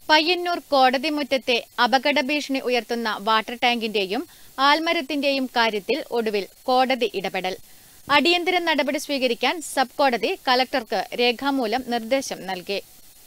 പയ്യന്നൂർ കോടതി മുറ്റത്തെ അപകട ഭീഷണി ഉയർത്തുന്ന വാട്ടർ ടാങ്കിന്റെയും ആൽമരത്തിന്റെയും കാര്യത്തിൽ ഒടുവിൽ കോടതി ഇടപെടൽ അടിയന്തര നടപടി സ്വീകരിക്കാൻ സബ് കോടതി കലക്ടർക്ക് രേഖാമൂലം നിർദ്ദേശം നൽകി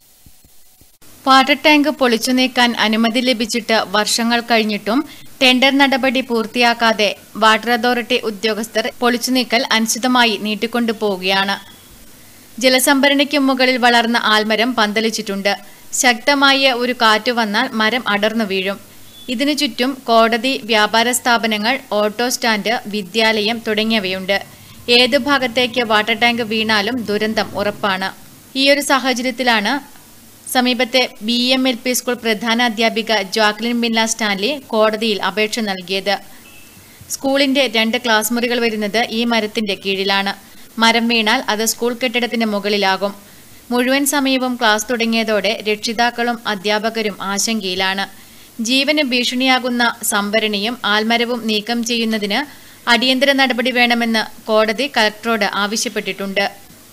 വാട്ടർ ടാങ്ക് പൊളിച്ചു നീക്കാൻ അനുമതി ലഭിച്ചിട്ട് വർഷങ്ങൾ കഴിഞ്ഞിട്ടും ടെൻഡർ നടപടി പൂർത്തിയാക്കാതെ വാട്ടർ അതോറിറ്റി ഉദ്യോഗസ്ഥർ പൊളിച്ചു നീക്കൽ അനിശ്ചിതമായി നീട്ടിക്കൊണ്ടുപോവുകയാണ് ജലസംഭരണിക്ക് മുകളിൽ വളർന്ന ആൽമരം പന്തലിച്ചിട്ടുണ്ട് ശക്തമായ ഒരു കാറ്റ് വന്നാൽ മരം അടർന്നു വീഴും ഇതിനു ചുറ്റും കോടതി വ്യാപാര സ്ഥാപനങ്ങൾ ഓട്ടോ സ്റ്റാൻഡ് വിദ്യാലയം തുടങ്ങിയവയുണ്ട് ഏതു ഭാഗത്തേക്ക് വാട്ടർ ടാങ്ക് വീണാലും ദുരന്തം ഉറപ്പാണ് ഈയൊരു സാഹചര്യത്തിലാണ് സമീപത്തെ B M L P school പ്രധാന അധ്യാപിക ജാക്ലിൻ ബിൻല സ്റ്റാൻലി കോടതിയിൽ അപേക്ഷ നൽകിയത് സ്കൂളിന്റെ രണ്ട് ക്ലാസ് മുറികൾ വരുന്നത് ഈ മരത്തിന്റെ കീഴിലാണ് മരം വീണാൽ അത് സ്കൂൾ കെട്ടിടത്തിന് മുകളിലാകും മുഴുവൻ സമയവും ക്ലാസ് തുടങ്ങിയതോടെ രക്ഷിതാക്കളും അധ്യാപകരും ആശങ്കയിലാണ് ജീവന് ഭീഷണിയാകുന്ന സംഭരണിയും ആൽമരവും നീക്കം ചെയ്യുന്നതിന് അടിയന്തര നടപടി വേണമെന്ന് കോടതി കലക്ടറോട് ആവശ്യപ്പെട്ടിട്ടുണ്ട്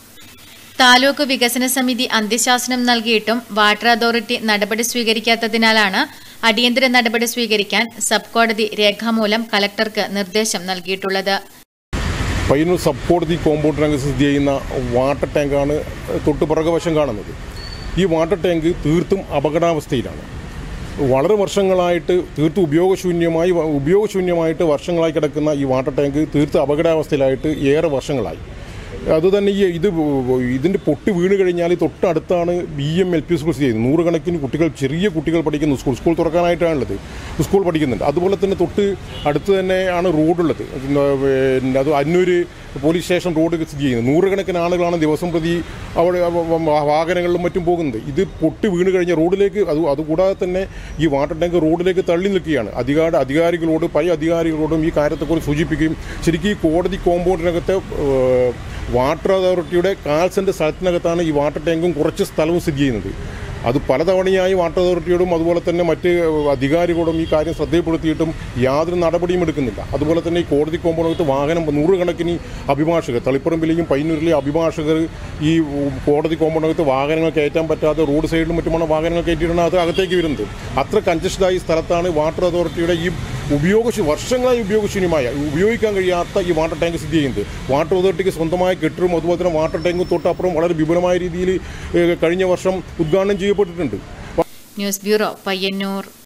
താലൂക്ക് വികസന സമിതി അന്ത്യശാസനം നൽകിയിട്ടും വാട്ടർ അതോറിറ്റി നടപടി സ്വീകരിക്കാത്തതിനാലാണ് അടിയന്തര നടപടി സ്വീകരിക്കാൻ സബ് കോടതി രേഖാമൂലം കലക്ടർക്ക് നിർദ്ദേശം നൽകിയിട്ടുള്ളത് പയ്യന്നൂർ സബ് കോടതി കോമ്പൗണ്ടിനകത്ത് സ്ഥിതി ചെയ്യുന്ന വാട്ടർ ടാങ്കാണ് തൊട്ട് പുറകുവശം കാണുന്നത് ഈ വാട്ടർ ടാങ്ക് തീർത്തും അപകടാവസ്ഥയിലാണ് വളരെ വർഷങ്ങളായിട്ട് തീർത്തും ഉപയോഗശൂന്യമായി ഉപയോഗശൂന്യമായിട്ട് വർഷങ്ങളായി കിടക്കുന്ന ഈ വാട്ടർ ടാങ്ക് തീർത്തും അപകടാവസ്ഥയിലായിട്ട് ഏറെ വർഷങ്ങളായി അതുതന്നെ ഈ ഇത് ഇതിൻ്റെ പൊട്ടി വീണ് കഴിഞ്ഞാൽ തൊട്ടടുത്താണ് B M L P school സ്ഥിതി ചെയ്യുന്നത് നൂറുകണക്കിന് കുട്ടികൾ ചെറിയ കുട്ടികൾ പഠിക്കുന്ന സ്കൂൾ സ്കൂൾ തുറക്കാനായിട്ടാണുള്ളത് സ്കൂൾ പഠിക്കുന്നുണ്ട് അതുപോലെ തന്നെ തൊട്ട് അടുത്ത് തന്നെയാണ് റോഡുള്ളത് പിന്നെ അത് അന്നൂര് പോലീസ് സ്റ്റേഷൻ റോഡ് സ്ഥിതി ചെയ്യുന്നത് നൂറുകണക്കിന് ആളുകളാണ് ദിവസം പ്രതി അവിടെ വാഹനങ്ങളിലും മറ്റും പോകുന്നത് ഇത് പൊട്ടി വീണ് കഴിഞ്ഞ റോഡിലേക്ക് അത് അതുകൂടാതെ തന്നെ ഈ വാട്ടർ ടാങ്ക് റോഡിലേക്ക് തള്ളി നിൽക്കുകയാണ് അധികാര അധികാരികളോട് പല അധികാരികളോടും ഈ കാര്യത്തെക്കുറിച്ച് സൂചിപ്പിക്കുകയും ശരിക്കും ഈ കോടതി കോമ്പൗണ്ടിനകത്തെ ഏഹ്, വാട്ടർ അതോറിറ്റിയുടെ കാൽസെൻ്റെ സ്ഥലത്തിനകത്താണ് ഈ വാട്ടർ ടാങ്കും കുറച്ച് സ്ഥലവും സ്ഥിതി ചെയ്യുന്നത് അത് പലതവണയായി വാട്ടർ അതോറിറ്റിയോടും അതുപോലെ തന്നെ മറ്റ് അധികാരികളോടും ഈ കാര്യം ശ്രദ്ധയിൽപ്പെടുത്തിയിട്ടും യാതൊരു നടപടിയും എടുക്കുന്നില്ല അതുപോലെ തന്നെ ഈ കോടതി കോമ്പൗണ്ടിനകത്ത് വാഹനം നൂറുകണക്കിന് അഭിഭാഷകർ തളിപ്പറമ്പിലെയും പയ്യന്നൂരിലെയും അഭിഭാഷകർ ഈ കോടതി കോമ്പൗണ്ടിനകത്ത് വാഹനങ്ങൾ കയറ്റാൻ പറ്റാതെ റോഡ് സൈഡിലും മറ്റുമാണ് വാഹനങ്ങൾ കയറ്റിയിട്ടാണ് അത് അകത്തേക്ക് വരുന്നത് അത്ര കഞ്ചസ്റ്റഡായ സ്ഥലത്താണ് വാട്ടർ അതോറിറ്റിയുടെ ഈ ഉപയോഗശൂ വർഷങ്ങളായി ഉപയോഗശൂന്യമായ ഉപയോഗിക്കാൻ കഴിയാത്ത ഈ വാട്ടർ ടാങ്ക് സ്ഥിതി ചെയ്യുന്നത് വാട്ടർ അതോറിറ്റിക്ക് സ്വന്തമായ കെട്ടിടവും അതുപോലെ തന്നെ വാട്ടർ ടാങ്കും തൊട്ടപ്പുറം വളരെ വിപുലമായ രീതിയിൽ ഏഹ്, കഴിഞ്ഞ വർഷം ഉദ്ഘാടനം ചെയ്യപ്പെട്ടിട്ടുണ്ട് ന്യൂസ് ബ്യൂറോ പയ്യന്നൂർ